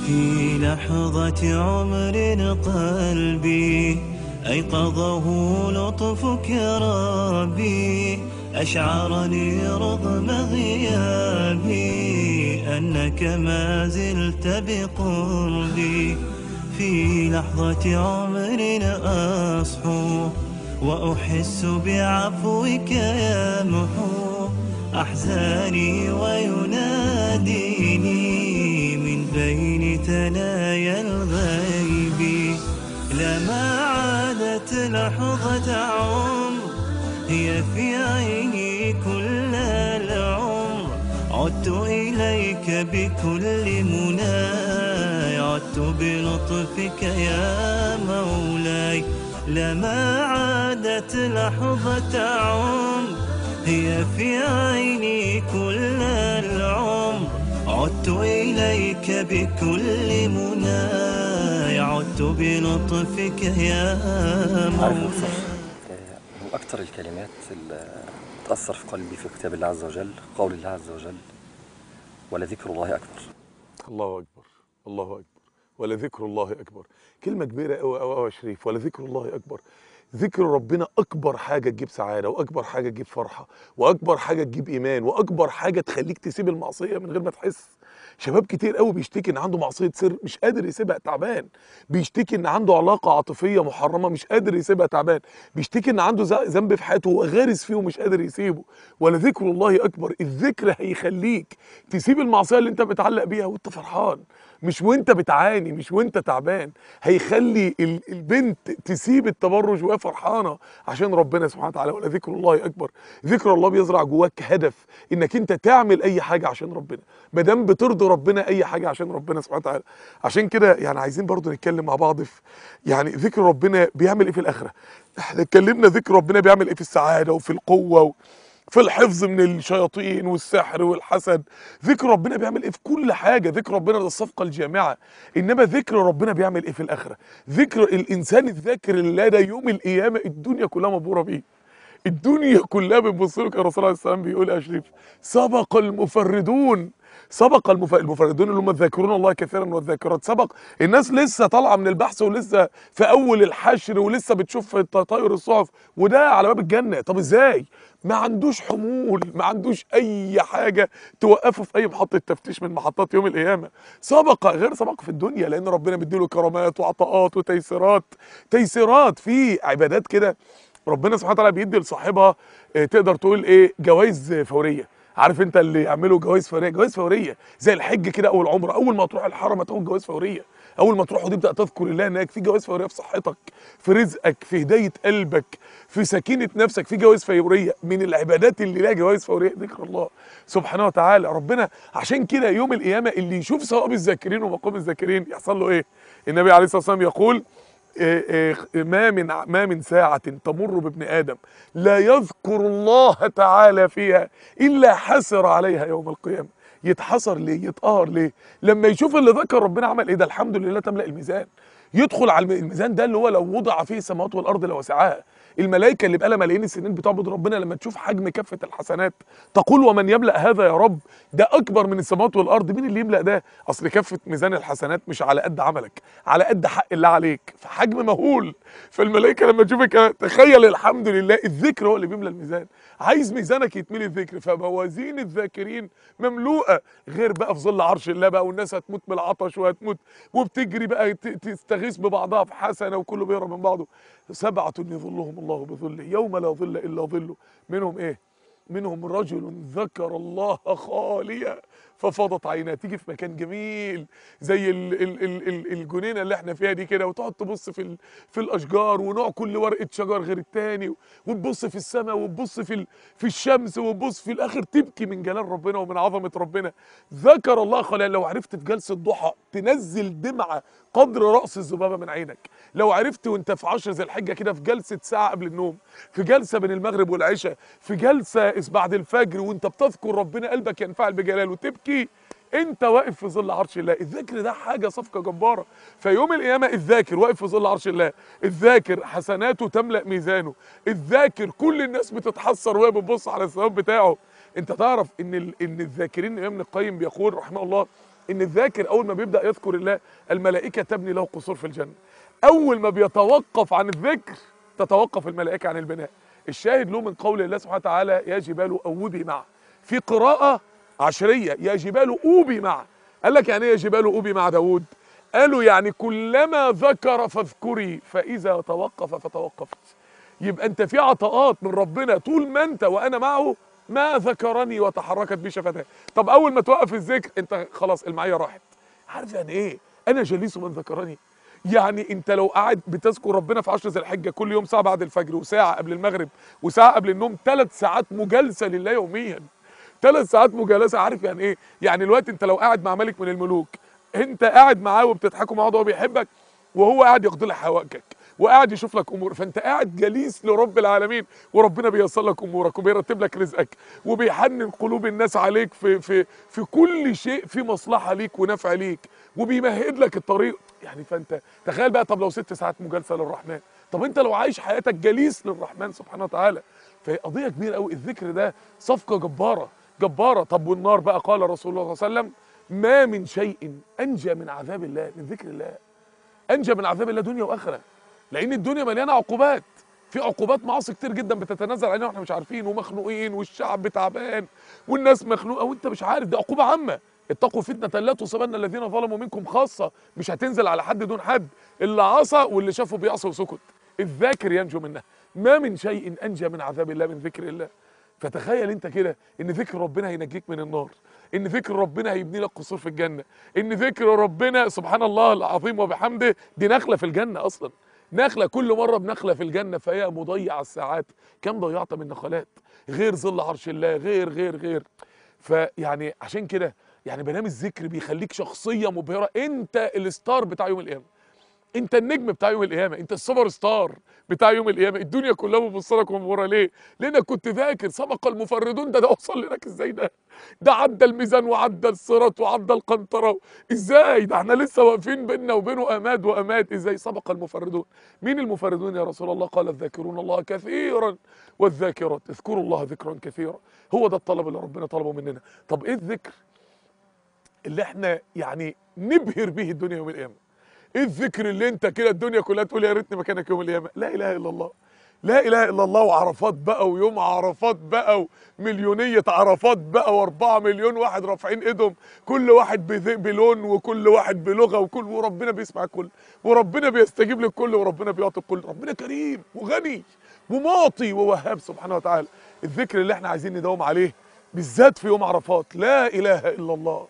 في لحظة عمر قلبي أيقظه لطفك يا ربي أشعرني رغم غيابي أنك ما زلت بقربي في لحظة عمر أصحو وأحس بعفوك يا محو أحزاني ويناديني من بين ثنايا الغيب لما عادت لحظة عمر هي في عيني كل العمر عدت إليك بكل مناي عدت بلطفك يا مولاي لما عادت لحظة عمر هي في عيني كل العمر عدت إليك بكل مناي عدت بلطفك يا عارف مولاي أكثر آه، من أكثر الكلمات اللي تأثر في قلبي في كتاب الله عز وجل قول الله عز وجل ولذكر الله أكبر الله اكبر الله اكبر ولذكر الله اكبر كلمه كبيره قوي قوي قوي يا شريف ولذكر الله اكبر ذكر ربنا اكبر حاجه تجيب سعاده واكبر حاجه تجيب فرحه واكبر حاجه تجيب ايمان واكبر حاجه تخليك تسيب المعصيه من غير ما تحس شباب كتير قوي بيشتكي ان عنده معصيه سر مش قادر يسيبها تعبان بيشتكي ان عنده علاقه عاطفيه محرمه مش قادر يسيبها تعبان بيشتكي ان عنده ذ- ذنب في حياته هو غارس فيه ومش قادر يسيبه ولذكر الله اكبر الذكر هيخليك تسيب المعصيه اللي انت بتعلق بيها وانت فرحان مش وانت بتعاني مش وانت تعبان هيخلي ال- البنت تسيب التبرج وهي فرحانه عشان ربنا سبحانه وتعالى ولا ذكر الله اكبر ذكر الله بيزرع جواك هدف انك انت تعمل اي حاجه عشان ربنا ما دام بترضي ربنا اي حاجه عشان ربنا سبحانه وتعالى عشان كده يعني عايزين برضو نتكلم مع بعض في يعني ذكر ربنا بيعمل ايه في الاخره احنا اتكلمنا ذكر ربنا بيعمل ايه في السعاده وفي القوه و... في الحفظ من الشياطين والسحر والحسد ذكر ربنا بيعمل ايه في كل حاجه ذكر ربنا ده الصفقه الجامعه انما ذكر ربنا بيعمل ايه في الاخره ذكر الانسان الذاكر اللي ده يوم القيامه الدنيا كلها مبهوره بيه الدنيا كلها بتبص لك الرسول عليه السلام بيقول يا شريف سبق المفردون سبق المف... المفردون اللي هم الذاكرون الله كثيرا والذاكرات سبق الناس لسه طالعه من البحث ولسه في اول الحشر ولسه بتشوف تطاير الصحف وده على باب الجنه طب ازاي ما عندوش حمول ما عندوش اي حاجه توقفه في اي محطه تفتيش من محطات يوم القيامه سبق غير سبق في الدنيا لان ربنا مديله كرامات وعطاءات وتيسيرات تيسيرات في عبادات كده ربنا سبحانه وتعالى بيدي لصاحبها آه، تقدر تقول ايه جوائز فوريه عارف انت اللي يعملوا جوائز فوريه جوائز فوريه زي الحج كده او العمره اول ما تروح الحرم هتاخد جوائز فوريه اول ما تروح وتبدا تذكر الله هناك في جوائز فوريه في صحتك في رزقك في هدايه قلبك في سكينه نفسك في جوائز فوريه من العبادات اللي لها جوائز فوريه ذكر الله سبحانه وتعالى ربنا عشان كده يوم القيامه اللي يشوف ثواب الذاكرين ومقام الذاكرين يحصل له ايه النبي عليه الصلاه والسلام يقول إيه إيه ما من ما من ساعة تمر بابن آدم لا يذكر الله تعالى فيها إلا حسر عليها يوم القيامة يتحسر ليه يتقهر ليه لما يشوف اللي ذكر ربنا عمل ايه ده الحمد لله تملأ الميزان يدخل على الم- الميزان ده اللي هو لو وضع فيه السماوات والارض لوسعها الملائكه اللي بقالها ملايين السنين بتعبد ربنا لما تشوف حجم كفه الحسنات تقول ومن يملا هذا يا رب ده اكبر من السماوات والارض مين اللي يملا ده اصل كفه ميزان الحسنات مش على قد عملك على قد حق الله عليك فحجم مهول فالملائكه لما تشوفك تخيل الحمد لله الذكر هو اللي بيملى الميزان عايز ميزانك يتملي الذكر فموازين الذاكرين مملوءه غير بقى في ظل عرش الله بقى والناس هتموت من العطش وهتموت وبتجري بقى ت- تستغيث ببعضها في حسنه وكله بيهرب من بعضه سبعه يظلهم الله بظله يوم لا ظل الا ظله منهم ايه منهم رجل ذكر الله خاليا ففاضت عيناه تيجي في مكان جميل زي ال ال ال ال الجنينه اللي احنا فيها دي كده وتقعد تبص في ال في الاشجار ونوع كل ورقه شجر غير التاني وتبص في السماء وتبص في ال في الشمس وتبص في الاخر تبكي من جلال ربنا ومن عظمه ربنا ذكر الله خاليا لو عرفت في جلسه ضحى تنزل دمعه قدر راس الذبابه من عينك لو عرفت وانت في عشر ذي الحجه كده في جلسه ساعه قبل النوم في جلسه بين المغرب والعشاء في جلسه بعد الفجر وانت بتذكر ربنا قلبك ينفعل بجلاله وتبكي انت واقف في ظل عرش الله الذكر ده حاجه صفقه جباره فيوم القيامه الذاكر واقف في ظل عرش الله الذاكر حسناته تملا ميزانه الذاكر كل الناس بتتحسر وهي بتبص على الثواب بتاعه انت تعرف ان ال... ان الذاكرين الامام ابن القيم بيقول رحمه الله ان الذاكر اول ما بيبدا يذكر الله الملائكه تبني له قصور في الجنه اول ما بيتوقف عن الذكر تتوقف الملائكه عن البناء الشاهد له من قول الله سبحانه وتعالى يا جبال اوبي معه في قراءه عشريه يا جبال اوبي معه قال لك يعني ايه يا جبال اوبي مع داوود قالوا يعني كلما ذكر فاذكري فاذا توقف فتوقفت يبقى انت في عطاءات من ربنا طول ما انت وانا معه ما ذكرني وتحركت بي شفتاه طب اول ما توقف الذكر انت خلاص المعيه راحت عارف يعني ايه انا جليس من ذكرني يعني انت لو قاعد بتذكر ربنا في عشر ذي الحجه كل يوم ساعه بعد الفجر وساعه قبل المغرب وساعه قبل النوم ثلاث ساعات مجالسه لله يوميا ثلاث ساعات مجالسه عارف يعني ايه يعني الوقت انت لو قاعد مع ملك من الملوك انت قاعد معاه وبتضحكوا مع بعض وهو بيحبك وهو قاعد يقضي لك حوائجك وقاعد يشوف لك امور فانت قاعد جليس لرب العالمين وربنا بييسر لك امورك وبيرتب لك رزقك وبيحنن قلوب الناس عليك في في في كل شيء في مصلحه ليك ونفع ليك وبيمهد لك الطريق يعني فانت تخيل بقى طب لو ست ساعات مجالسه للرحمن طب انت لو عايش حياتك جليس للرحمن سبحانه وتعالى فهي قضيه كبيره قوي الذكر ده صفقه جباره جباره طب والنار بقى قال رسول الله صلى الله عليه وسلم ما من شيء انجى من عذاب الله من ذكر الله انجى من عذاب الله دنيا واخره لان الدنيا مليانه عقوبات في عقوبات معاصي كتير جدا بتتنزل علينا واحنا مش عارفين ومخنوقين والشعب تعبان والناس مخنوقه وانت مش عارف دي عقوبه عامه اتقوا فتنة لا تصيبن الذين ظلموا منكم خاصة مش هتنزل على حد دون حد اللي عصى واللي شافه بيعصى وسكت الذاكر ينجو منها ما من شيء أنجى من عذاب الله من ذكر الله فتخيل انت كده ان ذكر ربنا هينجيك من النار ان ذكر ربنا هيبني لك قصور في الجنه ان ذكر ربنا سبحان الله العظيم وبحمده دي نخله في الجنه اصلا نخله كل مره بنخله في الجنه فهي مضيع الساعات كم ضيعت من نخلات غير ظل عرش الله غير غير غير فيعني عشان كده يعني برنامج الذكر بيخليك شخصيه مبهره انت الستار بتاع يوم القيامه انت النجم بتاع يوم القيامه انت السوبر ستار بتاع يوم القيامه الدنيا كلها بتبص لك من ورا ليه لانك كنت ذاكر سبق المفردون ده ده وصل لك ازاي ده ده عدى الميزان وعدى الصراط وعدى القنطره ازاي ده احنا لسه واقفين بيننا وبينه اماد واماد ازاي سبق المفردون مين المفردون يا رسول الله قال الذاكرون الله كثيرا والذاكرات اذكروا الله ذكرا كثيرا هو ده الطلب اللي ربنا طلبه مننا طب ايه الذكر اللي احنا يعني نبهر به الدنيا يوم القيامه ايه الذكر اللي انت كده الدنيا كلها تقول يا ريتني مكانك يوم القيامه لا اله الا الله لا اله الا الله وعرفات بقى ويوم عرفات بقى ومليونيه عرفات بقى واربعة مليون واحد رافعين ايدهم كل واحد بذ- بلون وكل واحد بلغه وكل وربنا بيسمع الكل وربنا بيستجيب للكل وربنا بيعطي الكل ربنا كريم وغني ومعطي ووهاب سبحانه وتعالى الذكر اللي احنا عايزين نداوم عليه بالذات في يوم عرفات لا اله الا الله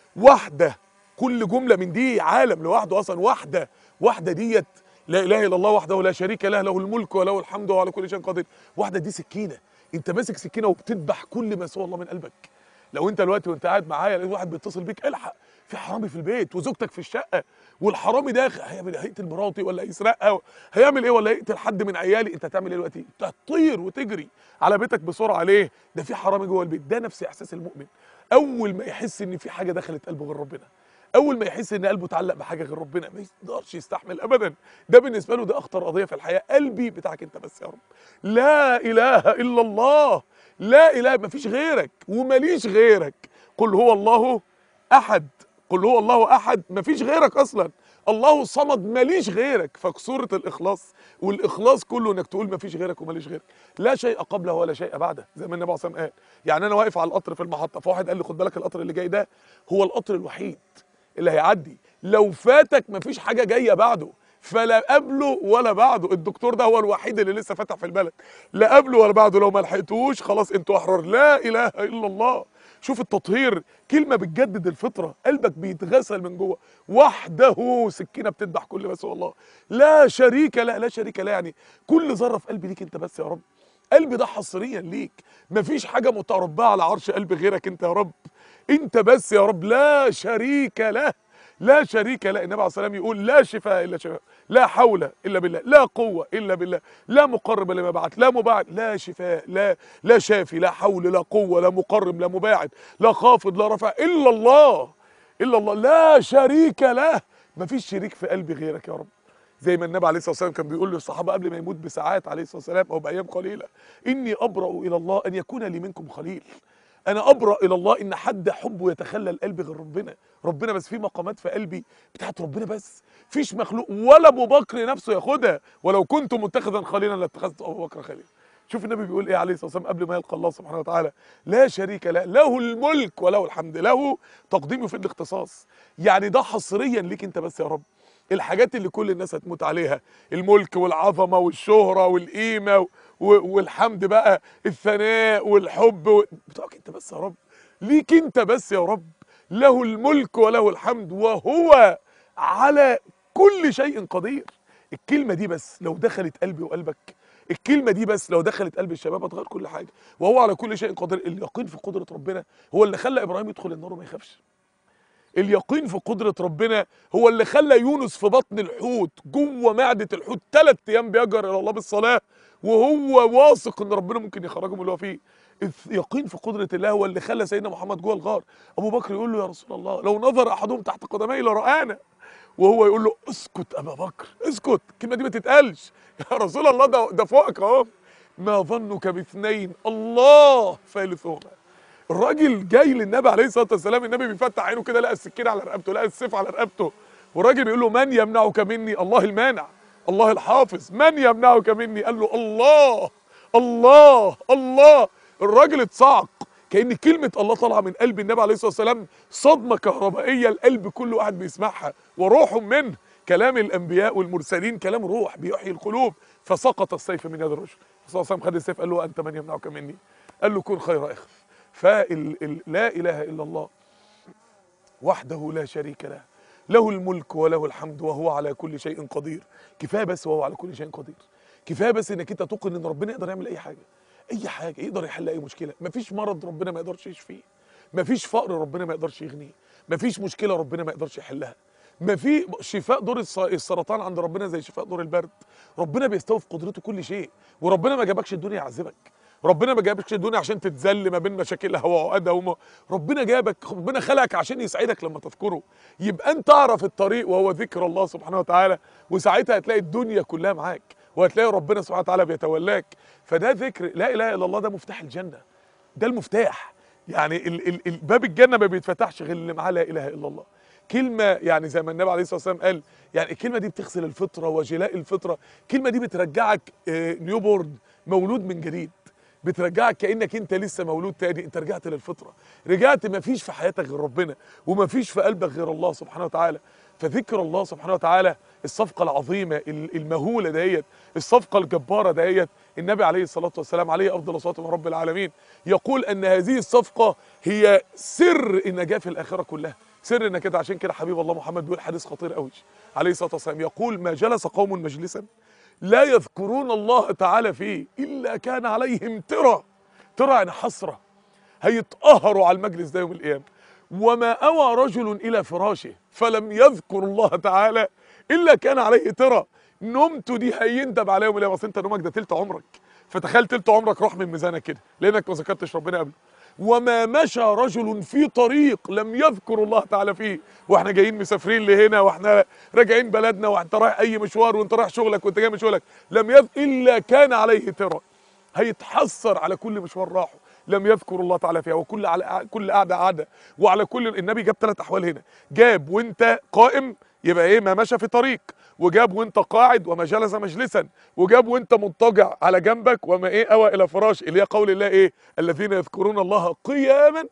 واحده كل جمله من دي عالم لوحده اصلا واحده واحده ديت لا اله الا الله وحده لا شريك له له الملك وله الحمد وعلى كل شيء قدير واحده دي سكينه انت ماسك سكينه وبتذبح كل ما سوى الله من قلبك لو انت دلوقتي وانت قاعد معايا لقيت واحد بيتصل بيك الحق في حرامي في البيت وزوجتك في الشقه والحرامي ده هيعمل هيقتل مراتي ولا يسرقها هيعمل ايه ولا يقتل حد من عيالي انت هتعمل ايه دلوقتي انت هتطير وتجري على بيتك بسرعه ليه ده في حرامي جوه البيت ده نفس احساس المؤمن اول ما يحس ان في حاجه دخلت قلبه غير ربنا اول ما يحس ان قلبه اتعلق بحاجه غير ربنا ما يقدرش يستحمل ابدا ده بالنسبه له ده اخطر قضيه في الحياه قلبي بتاعك انت بس يا رب لا اله الا الله لا اله ما فيش غيرك ومليش غيرك قل هو الله احد قل هو الله احد ما فيش غيرك اصلا الله الصمد ماليش غيرك فسوره الاخلاص والاخلاص كله انك تقول ما فيش غيرك وماليش غيرك لا شيء قبله ولا شيء بعده زي ما النبي عليه الصلاه والسلام قال يعني انا واقف على القطر في المحطه فواحد قال لي خد بالك القطر اللي جاي ده هو القطر الوحيد اللي هيعدي لو فاتك مفيش حاجه جايه بعده فلا قبله ولا بعده الدكتور ده هو الوحيد اللي لسه فاتح في البلد لا قبله ولا بعده لو ما لحقتوش خلاص انتوا احرار لا اله الا الله شوف التطهير كلمه بتجدد الفطره قلبك بيتغسل من جوه وحده سكينه بتذبح كل ما سوى الله لا شريك لا لا شريك لا يعني كل ذره في قلبي ليك انت بس يا رب قلبي ده حصريا ليك مفيش حاجه متربعه على عرش قلبي غيرك انت يا رب انت بس يا رب لا شريك له لا شريك له النبي عليه الصلاه والسلام يقول لا شفاء الا شفاء لا حول الا بالله لا قوه الا بالله لا مقرب لما بعد لا مباعد لا شفاء لا لا شافي لا حول لا قوه لا مقرب لا مباعد لا خافض لا رفع الا الله الا الله لا شريك له مفيش شريك في قلبي غيرك يا رب زي ما النبي عليه الصلاه والسلام كان بيقول للصحابه قبل ما يموت بساعات عليه الصلاه والسلام او بايام قليله اني ابرا الى الله ان يكون لي منكم خليل انا ابرا الى الله ان حد حبه يتخلى القلب غير ربنا ربنا بس في مقامات في قلبي بتاعت ربنا بس فيش مخلوق ولا ابو بكر نفسه ياخدها ولو كنت متخذا خليلا لاتخذت ابو بكر خليلا شوف النبي بيقول ايه عليه الصلاه والسلام قبل ما يلقى الله سبحانه وتعالى لا شريك له له الملك وله الحمد له تقديم في الاختصاص يعني ده حصريا ليك انت بس يا رب الحاجات اللي كل الناس هتموت عليها الملك والعظمه والشهره والقيمه و- والحمد بقى الثناء والحب و... بتوعك انت بس يا رب ليك انت بس يا رب له الملك وله الحمد وهو على كل شيء قدير الكلمه دي بس لو دخلت قلبي وقلبك الكلمه دي بس لو دخلت قلب الشباب هتغير كل حاجه وهو على كل شيء قدير اليقين في قدره ربنا هو اللي خلى ابراهيم يدخل النار وما يخافش اليقين في قدرة ربنا هو اللي خلى يونس في بطن الحوت جوه معدة الحوت ثلاث أيام بيجر إلى الله بالصلاة وهو واثق إن ربنا ممكن يخرجه من اللي هو فيه اليقين في قدرة الله هو اللي خلى سيدنا محمد جوه الغار أبو بكر يقول له يا رسول الله لو نظر أحدهم تحت قدمي لرآنا وهو يقول له اسكت أبا بكر اسكت الكلمة دي ما تتقالش يا رسول الله ده ده فوقك أهو ما ظنك باثنين الله ثالثهما الراجل جاي للنبي عليه الصلاه والسلام النبي بيفتح عينه كده لقى السكينه على رقبته لقى السيف على رقبته والراجل بيقول له من يمنعك مني الله المانع الله الحافظ من يمنعك مني قال له الله الله الله الراجل اتصعق كان كلمه الله طالعه من قلب النبي عليه الصلاه والسلام صدمه كهربائيه القلب كل واحد بيسمعها وروح منه كلام الانبياء والمرسلين كلام روح بيحيي القلوب فسقط السيف من يد الرجل الرسول صلى الله عليه وسلم خد السيف قال له انت من يمنعك مني قال له كن خير اخ فلا اله الا الله وحده لا شريك له له الملك وله الحمد وهو على كل شيء قدير كفايه بس وهو على كل شيء قدير كفايه بس انك انت توقن ان ربنا يقدر يعمل اي حاجه اي حاجه يقدر يحل اي مشكله مفيش مرض ربنا ما يقدرش يشفيه مفيش فقر ربنا ما يقدرش يغنيه مفيش مشكله ربنا ما يقدرش يحلها ما في شفاء دور الس- السرطان عند ربنا زي شفاء دور البرد ربنا بيستوي في قدرته كل شيء وربنا ما جابكش الدنيا يعذبك ربنا ما جابكش الدنيا عشان تتذل ما بين مشاكلها وعقدها وما ربنا جابك ربنا خلقك عشان يسعدك لما تذكره يبقى انت اعرف الطريق وهو ذكر الله سبحانه وتعالى وساعتها هتلاقي الدنيا كلها معاك وهتلاقي ربنا سبحانه وتعالى بيتولاك فده ذكر لا اله الا الله ده مفتاح الجنه ده المفتاح يعني ال ال ال باب الجنه ما بيتفتحش غير اللي معاه لا اله الا الله كلمه يعني زي ما النبي عليه الصلاه والسلام قال يعني الكلمه دي بتغسل الفطره وجلاء الفطره الكلمه دي بترجعك نيو بورن مولود من جديد بترجعك كانك انت لسه مولود تاني انت رجعت للفطره رجعت ما فيش في حياتك غير ربنا وما فيش في قلبك غير الله سبحانه وتعالى فذكر الله سبحانه وتعالى الصفقه العظيمه ال- المهوله ديت الصفقه الجباره ديت النبي عليه الصلاه والسلام عليه افضل الصلاه من رب العالمين يقول ان هذه الصفقه هي سر النجاه في الاخره كلها سر انك كده عشان كده حبيب الله محمد بيقول حديث خطير قوي عليه الصلاه والسلام يقول ما جلس قوم مجلسا لا يذكرون الله تعالى فيه الا كان عليهم ترى ترى يعني حسره هيتقهروا على المجلس ده يوم القيامه وما اوى رجل الى فراشه فلم يذكر الله تعالى الا كان عليه ترى نومته دي هيندب على يوم القيامه اصل انت نومك ده تلت عمرك فتخيل تلت عمرك راح من ميزانك كده لانك ما ذكرتش ربنا قبله وما مشى رجل في طريق لم يذكر الله تعالى فيه واحنا جايين مسافرين لهنا واحنا راجعين بلدنا وانت رايح اي مشوار وانت رايح شغلك وانت جاي من شغلك لم يذ الا كان عليه ترى هيتحسر على كل مشوار راحه لم يذكر الله تعالى فيها وكل على كل قعده قعده وعلى كل النبي جاب ثلاث احوال هنا جاب وانت قائم يبقى ايه ما مشى في طريق وجاب وانت قاعد وما جلس مجلسا وجاب وانت مضطجع على جنبك وما ايه اوى الى فراش اللي هي قول الله ايه الذين يذكرون الله قياما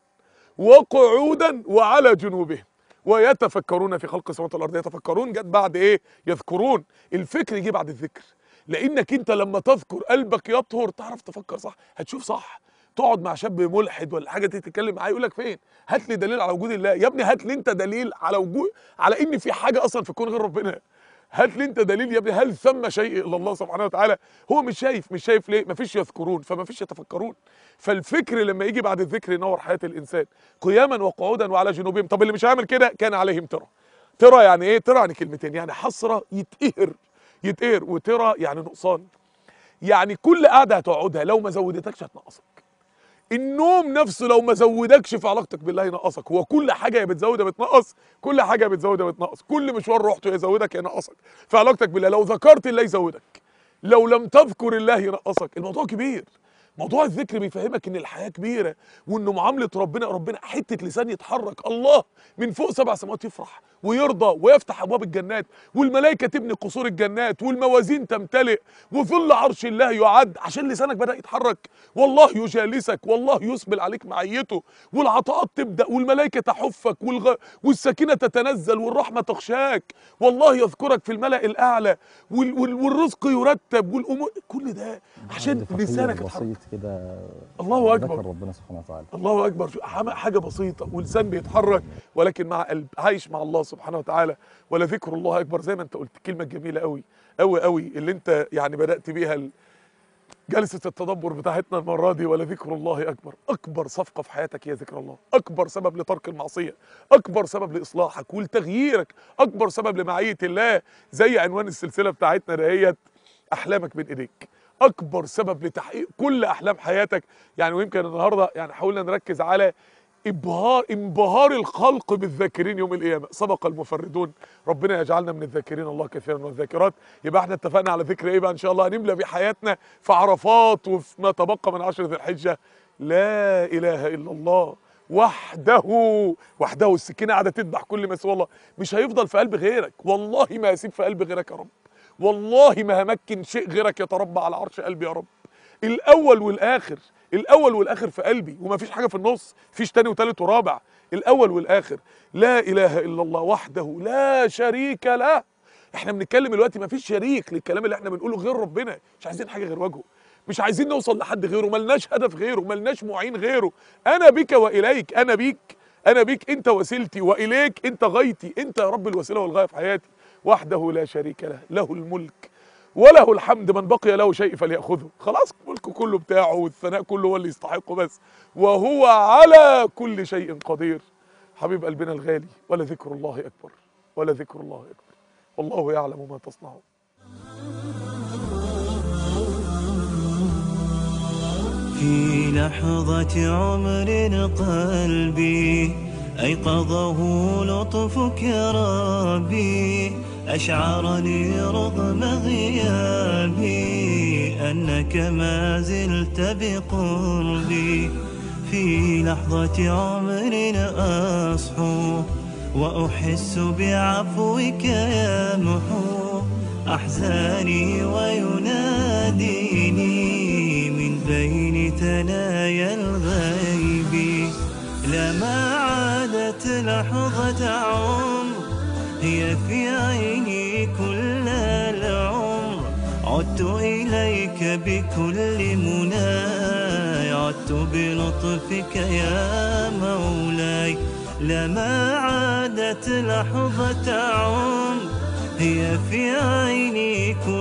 وقعودا وعلى جنوبهم ويتفكرون في خلق السماوات والارض يتفكرون جت بعد ايه يذكرون الفكر يجي بعد الذكر لانك انت لما تذكر قلبك يطهر تعرف تفكر صح هتشوف صح تقعد مع شاب ملحد ولا حاجه تيجي تتكلم معاه يقول لك فين هات لي دليل على وجود الله يا ابني هات لي انت دليل على وجود على ان في حاجه اصلا في الكون غير ربنا هات لي انت دليل يا ابني هل ثم شيء الا الله سبحانه وتعالى هو مش شايف مش شايف ليه مفيش يذكرون فمفيش يتفكرون فالفكر لما يجي بعد الذكر ينور حياه الانسان قياما وقعودا وعلى جنوبهم طب اللي مش هيعمل كده كان عليهم ترى ترى يعني ايه ترى يعني كلمتين يعني حسره يتقهر يتقهر وترى يعني نقصان يعني كل قعده هتقعدها لو ما زودتكش هتنقصك النوم نفسه لو ما زودكش في علاقتك بالله ينقصك هو كل حاجه يا بتزود يا بتنقص كل حاجه يا بتزود يا بتنقص كل مشوار رحته يزودك يا ينقصك في علاقتك بالله لو ذكرت الله يزودك لو لم تذكر الله ينقصك الموضوع كبير موضوع الذكر بيفهمك ان الحياه كبيره وانه معامله ربنا ربنا حته لسان يتحرك الله من فوق سبع سماوات يفرح ويرضى ويفتح ابواب الجنات والملائكه تبني قصور الجنات والموازين تمتلئ وظل عرش الله يعد عشان لسانك بدا يتحرك والله يجالسك والله يسبل عليك معيته والعطاءات تبدا والملائكه تحفك والغ... والسكينه تتنزل والرحمه تخشاك والله يذكرك في الملا الاعلى وال... وال... والرزق يرتب والامور كل ده عشان عندي فقير لسانك يتحرك بسيط كده الله أكبر. ذكر ربنا سبحانه وتعالى الله اكبر شو- حم- حاجه بسيطه ولسان بيتحرك ولكن مع قلب عايش مع الله سبحانه وتعالى ولا ذكر الله اكبر زي ما انت قلت كلمه جميله قوي قوي قوي اللي انت يعني بدات بيها ال- جلسه التدبر بتاعتنا المره دي ولا ذكر الله اكبر اكبر صفقه في حياتك هي ذكر الله اكبر سبب لترك المعصيه اكبر سبب لاصلاحك ولتغييرك اكبر سبب لمعيه الله زي عنوان السلسله بتاعتنا دهيت احلامك بين ايديك اكبر سبب لتحقيق كل احلام حياتك يعني ويمكن النهارده يعني حاولنا نركز على ابهار انبهار الخلق بالذاكرين يوم القيامه سبق المفردون ربنا يجعلنا من الذاكرين الله كثيرا والذاكرات يبقى احنا اتفقنا على ذكر ايه بقى ان شاء الله هنملى بيه حياتنا في عرفات وفي ما تبقى من عشر ذي الحجه لا اله الا الله وحده وحده السكينه قاعده تذبح كل ما سوى الله مش هيفضل في قلب غيرك والله ما هيسيب في قلب غيرك يا رب والله ما همكن شيء غيرك يتربى على عرش قلبي يا رب الاول والاخر الاول والاخر في قلبي وما فيش حاجه في النص فيش تاني وتالت ورابع الاول والاخر لا اله الا الله وحده لا شريك له احنا بنتكلم دلوقتي ما فيش شريك للكلام اللي احنا بنقوله غير ربنا مش عايزين حاجه غير وجهه مش عايزين نوصل لحد غيره ملناش هدف غيره ملناش معين غيره انا بك واليك انا بيك انا بيك انت وسيلتي واليك انت غايتي انت يا رب الوسيله والغايه في حياتي وحده لا شريك له له الملك وله الحمد من بقي له شيء فليأخذه خلاص الملك كله بتاعه والثناء كله هو اللي يستحقه بس وهو على كل شيء قدير حبيب قلبنا الغالي ولا ذكر الله أكبر ولا ذكر الله أكبر والله يعلم ما تصنعون في لحظة عمر قلبي أيقظه لطفك يا ربي أشعرني رغم غيابي أنك ما زلت بقربي في لحظة عمر أصحو وأحس بعفوك يمحو أحزاني ويناديني من بين ثنايا الغيب لما عادت لحظة عمر هي في عيني كل العمر عدت إليك بكل مناي عدت بلطفك يا مولاي لما عادت لحظة عمر هي في عيني كل